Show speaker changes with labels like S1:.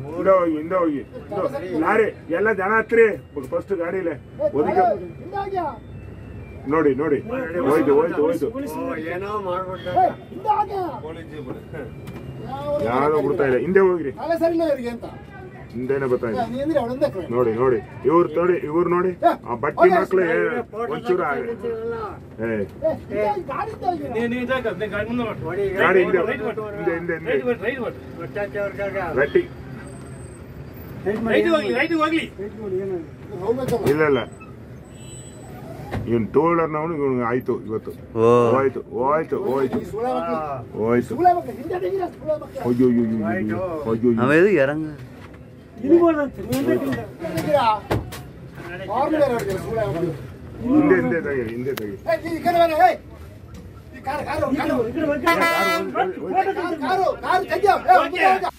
S1: ಹಿಂದೆ ಹೋಗಿ ಹಿಂದೆ ಹೋಗಿ ಹಿಂದೆ- ಲಾರಿ ಎಲ್ಲ ಜನ ಹತ್ರಿ ಫಸ್ಟ್ ಗಾಡಿಲೆ ಒದಗಿ ನೋಡಿ ನೋಡಿ ಹೋಯ್ತು ಹೋಯ್ತು ಹೋಯ್ತು
S2: ಏನೋ ಮಾಡ್ಬಿಟ್ಟ
S1: ಯಾರು ಬಿಡ್ತಾ ಇಲ್ಲ ಹಿಂದೆ ಹೋಗ್ರಿ
S3: ತಲೆ ಸರಿ ಇಲ್ಲ ಇವ್ರಿಗೆ ಅಂತ
S1: ಹಿಂದೆನೆ ಬರ್ತಾ ಇದೆ
S3: ನೀ ಅಂದ್ರೆ ಅವಳೊಂದೇ ಕಡೆ
S1: ನೋಡಿ ನೋಡಿ ಇವ್ರು ನೋಡಿ ಇವ್ರು ನೋಡಿ ಆ ಬಟ್ಟಿ ಮಕ್ಳು ಏ- ಒಂಚೂರು ಆಗ- ಏ
S3: ಗಾಡಿ ಇದ್ದಾಗ
S4: ನೀ- ನೀ ಇದಾಗ ನೀ ಗಾಡಿ ಮುಂದೆ ಮಾಡು.
S1: ಗಾಡಿ ಹಿಂದೆ
S4: ರೈಟ್ ಮಾಡು.
S1: ಹಿಂದೆ ಹಿಂದೆ ಹಿಂದೆ
S4: ರೈಟ್ ಮಾಡು, ರೈಟ್ ಮಾಡು.
S1: ಗಟ್ಟಿ
S4: ರೈಟ್ ಹೋಗ್ಲಿ ರೈಟ್ ಹೋಗ್ಲಿ
S3: ಹೋಗ್ಬೇಕಲ್ಲ
S1: ಇಲ್ಲ ಇಲ್ಲ ಇವನ್ ಟೂ ವೀಲರ್ನವನು ಇವನು ಆಯ್ತು ಇವತ್ತು
S5: ಓ
S1: ಹೋಯ್ತು ಹೋಯ್ತು ಹೋಯ್ತು
S3: ಸುಳೆ ಮಕ್ಕಳು
S1: ಹೋಯ್ತು
S3: ಸುಳೆ ಮಕ್ಕಳು ಹಿಂದೆ ತೆಗೀರ ಸುಳೆ ಮಕ್ಕಳು
S1: ಅಯ್ಯೋ ಅಯ್ಯೋ ಅಯ್ಯೋ ಅಯ್ಯೋ ಅಯ್ಯೋ
S5: அவன் எதுக்கு இறங்க
S3: ತೆಗೀರಾ ಆರ್ಮಿ ಹೊಡಿತೀರ ಸುಳೆ ಮಕ್ಕಳು
S1: ಹಿಂದೆ ಹಿಂದೆ ತೆಗೀರಿ ಹಿಂದೆ ತೆಗೀರಿ
S3: ಏ ಈ ಕಡೆ ಬನ್ನಿ ಏಯ್ ಈ car car car car car car ತೆಗಿಯೋ ಏ ಮುಂದೆ ಹೋಗು.